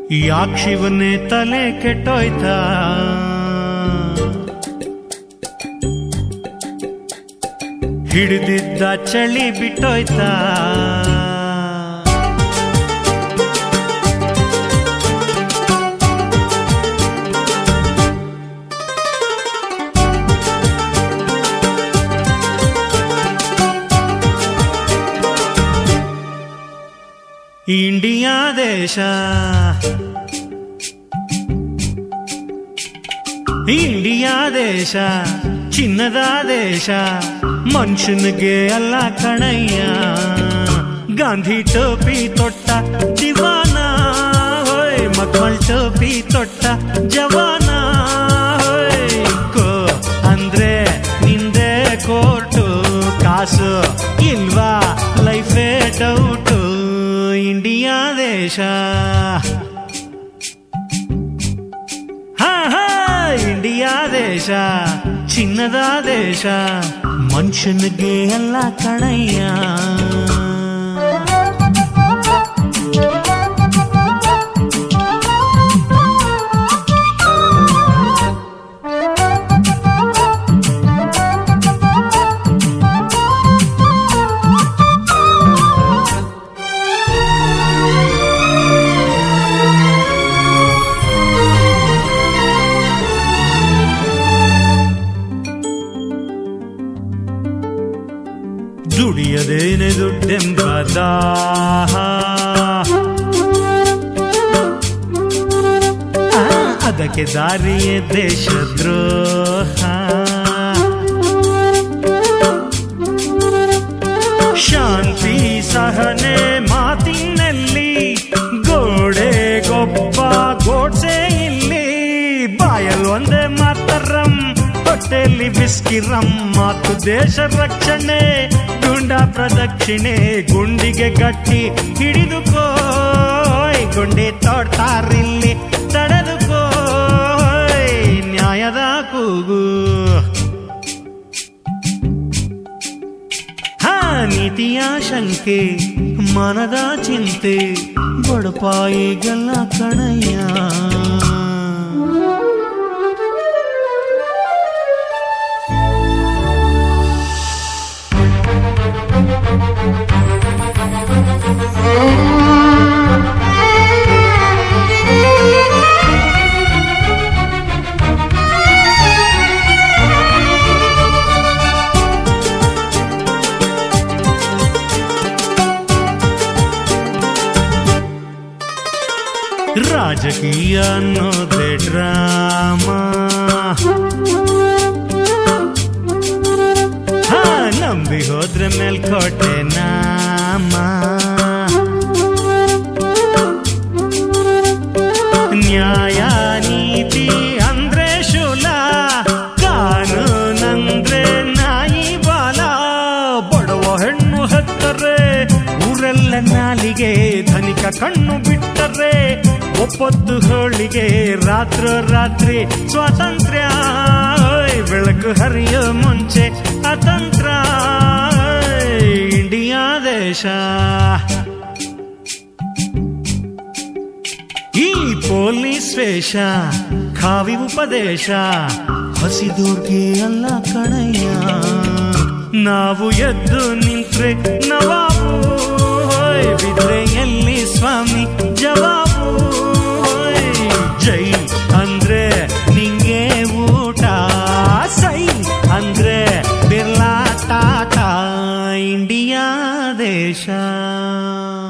ಯಾಕ್ ಶಿವನೇ ತಲೆ ಕೆಟ್ಟೋಯ್ತಾ ಹಿಡಿದಿದ್ದ ಚಳಿ ಬಿಟ್ಟೋಯ್ತಾ ಇಂಡಿಯಾ ದೇಶ ಇಂಡಿಯಾ ದೇಶ ಚಿನ್ನದ ದೇಶ ಮನುಷ್ಯನಿಗೆ ಅಲ್ಲ ಕಣಯ್ಯ ಗಾಂಧಿ ಟೋಪಿ ತೊಟ್ಟ ದಿವಾನ ಹೋಯ್ ಮಕ್ಕಳ್ ಟೋಪಿ ತೊಟ್ಟ ಜವಾನ ಹೋಯ್ ಕೋ ಅಂದ್ರೆ ನಿಂದೆ ಕೋರ್ಟು ಕಾಸು ಇಲ್ವಾ ಲೈಫೇ ಡೌಟು ಇಂಡಿಯಾ ದೇಶ ಹಾ ಹಾ ಇಂಡಿಯಾ ದೇಶ ಚಿನ್ನದ ದೇಶ ಮನುಷ್ಯನಿಗೆ ಎಲ್ಲ ಕಣಯ್ಯ ದುಡಿಯದೇನೆ ದುಡ್ಡೆಂಬ ದಾಹ ಆ, ಅದಕ್ಕೆ ದಾರಿಯೇ ದೇಶದ್ರೋಹ ಶಾಂತಿ ಸಹನೆ ಮಾತಿನಲ್ಲಿ ಗೋಡೆ ಗೊಬ್ಬ ಗೋಡ್ಸೆ ಇಲ್ಲಿ ಬಾಯಲ್ ಒಂದೇ ಮಾತರಂ ಹೊಟ್ಟೆಯಲ್ಲಿ ಬಿಸ್ಕಿರಂ ಮಾತು ದೇಶ ರಕ್ಷಣೆ ಗುಂಡ ಪ್ರದಕ್ಷಿಣೆ ಗುಂಡಿಗೆ ಗಟ್ಟಿ ಹಿಡಿದುಕೋಯ್ ಗುಂಡಿ ತೋಡ್ತಾರಿಲ್ಲಿ ತಡೆದುಕೋಯ್ ನ್ಯಾಯದ ಕೂಗು ಹಾ ನೀತಿಯ ಶಂಕೆ ಮನದ ಚಿಂತೆ ಬಡಪಾಯಿಗಲ್ಲ ಕಣಯ್ಯ ರಾಜಕೀಯ ಅನ್ನೋದೇ ಡ್ರಾಮಾ ಹಾ ನಂಬಿ ಹೋದ್ರೆ ಮೇಲ್ಕೋಟೆ ನಾಮ ನ್ಯಾಯ ನೀತಿ ಅಂದ್ರೆ ಶೂಲ ಕಾನೂನಂದ್ರೆ ನಾಯಿ ಬಾಲ ಬಡವ ಹೆಣ್ಣು ಹೆತ್ತರೆ ಊರೆಲ್ಲ ನಾಲಿಗೆ ಧನಿಕ ಕಣ್ಣು ಬಿಟ್ಟರೆ ಒಪ್ಪತ್ತು ಹೋಳಿಗೆ ರಾತ್ರೋ ರಾತ್ರಿ ಸ್ವಾತಂತ್ರ್ಯ ಓಯ್, ಬೆಳಕು ಹರಿಯೋ ಮುಂಚೆ ಅತಂತ್ರ ಓಯ್, ಇಂಡಿಯಾ ದೇಶ ಈ ಪೊಲೀಸ್ ವೇಷ ಖಾವಿ ಉಪದೇಶ ಹಸಿದೋರ್ಗೆ ಅಲ್ಲ ಕಣಯ್ಯ ನಾವು ಎದ್ದು ನಿಂತ್ರೆ ನವಾಬು ಹೋಯ್, ಬಿದ್ರೆ ಎಲ್ಲಿ ಸ್ವಾಮಿ ಜವಾಬು ಹೋಯ್. ಜೈ ಅಂದ್ರೆ ನಿಂಗೆ ಊಟ ಸೈ ಅಂದ್ರೆ ಬಿರ್ಲಾ ಟಾಟಾ ಇಂಡಿಯಾ ದೇಶ